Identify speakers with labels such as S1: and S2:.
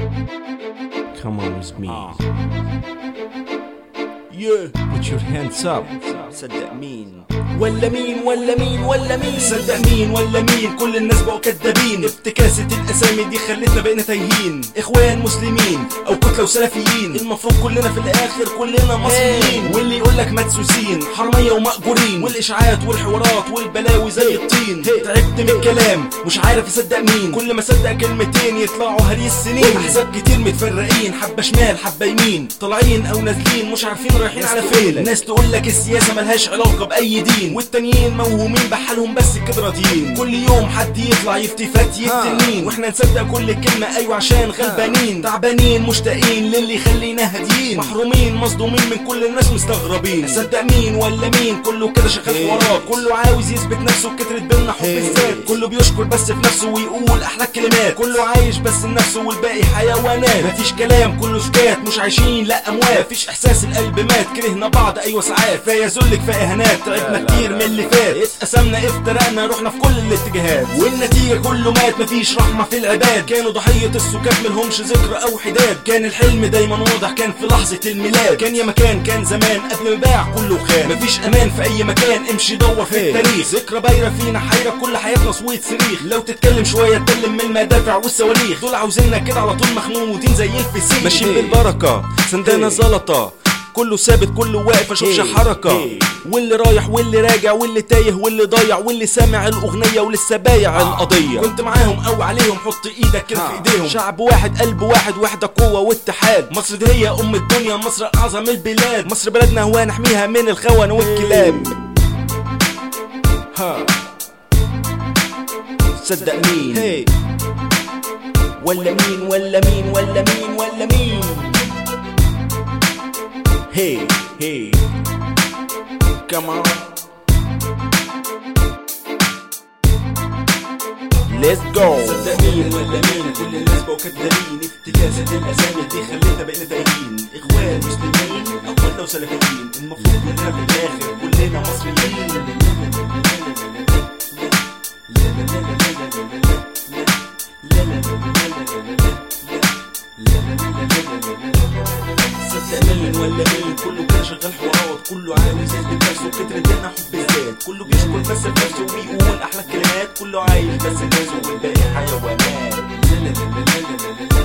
S1: Come on with me.
S2: Yeah
S1: Put your hands up.
S2: صدق مين ولا مين ولا مين ولا مين صدق مين ولا مين كل الناس بقوا كدابين افتكاسة الاسامي دي خلتنا بقينا تايهين اخوان مسلمين او كتلة وسلفيين المفروض كلنا في الاخر كلنا مصريين واللي يقول لك مدسوسين حرامية ومأجورين والاشاعات والحوارات والبلاوي زي الطين تعبت من الكلام مش عارف اصدق مين كل ما اصدق كلمتين يطلعوا هري السنين احزاب كتير متفرقين حبة شمال حبة يمين طالعين او نازلين مش عارفين رايحين على فين ناس تقول لك السياسة ملهاش علاقة بأي دين والتانيين موهومين بحالهم بس كده راضيين كل يوم حد يطلع يفتي فات يقتل مين واحنا نصدق كل كلمة ايوه عشان غلبانين تعبانين مشتاقين للي يخلينا هاديين محرومين مصدومين من كل الناس مستغربين اصدق مين ولا مين كله كده شغال وراك كله عاوز يثبت نفسه كترت بينا حب الذات كله بيشكر بس في نفسه ويقول احلى الكلمات كله عايش بس لنفسه والباقي حيوانات مفيش كلام كله سكات مش عايشين لا اموات مفيش احساس القلب مات كرهنا بعض ايوه ساعات كفايه ذل كفايه اهانات تعبنا كتير من اللي فات اتقسمنا افترقنا رحنا في كل الاتجاهات والنتيجه كله مات مفيش رحمه في العباد كانوا ضحيه السكات ملهمش ذكرى او حداد كان الحلم دايما واضح كان في لحظه الميلاد كان يا مكان كان زمان قبل ما باع كله خان مفيش امان في اي مكان امشي دور في التاريخ ذكرى بايره فينا حيره كل حياتنا صويت صريخ لو تتكلم شويه اتكلم من المدافع والصواريخ دول عاوزيننا كده على طول مخمودين زي الفسيخ ماشيين بالبركه سندانا زلطه كله ثابت كله واقف اشوفش حركه واللي رايح واللي راجع واللي تايه واللي ضايع واللي سامع الاغنيه ولسه بايع القضيه كنت معاهم او عليهم حط ايدك كده في ايديهم شعب واحد قلب واحد وحده قوه واتحاد مصر دي هي ام الدنيا مصر اعظم البلاد مصر بلدنا هو نحميها من الخونه والكلاب ها صدق مين
S1: Hey.
S2: ولا مين ولا مين ولا مين ولا مين Hey, hey, come on. Let's go. صدق مين ولا مين كل الناس بقوا كدابين افتكاسة الأسامي دي خلتنا بقينا تايهين إخوان مسلمين أو ولا وسلفيين المفروض كلنا في الآخر كلنا مصريين صدق مين ولا مين كله كده شغال حوارات كله عاوز يثبت نفسه كتر ادانا حب الذات كله بيشكر بس في نفسه وبيقول احلى الكلمات كله عايش بس لنفسه والباقي حيوانات لا لا لا لا لا لا لا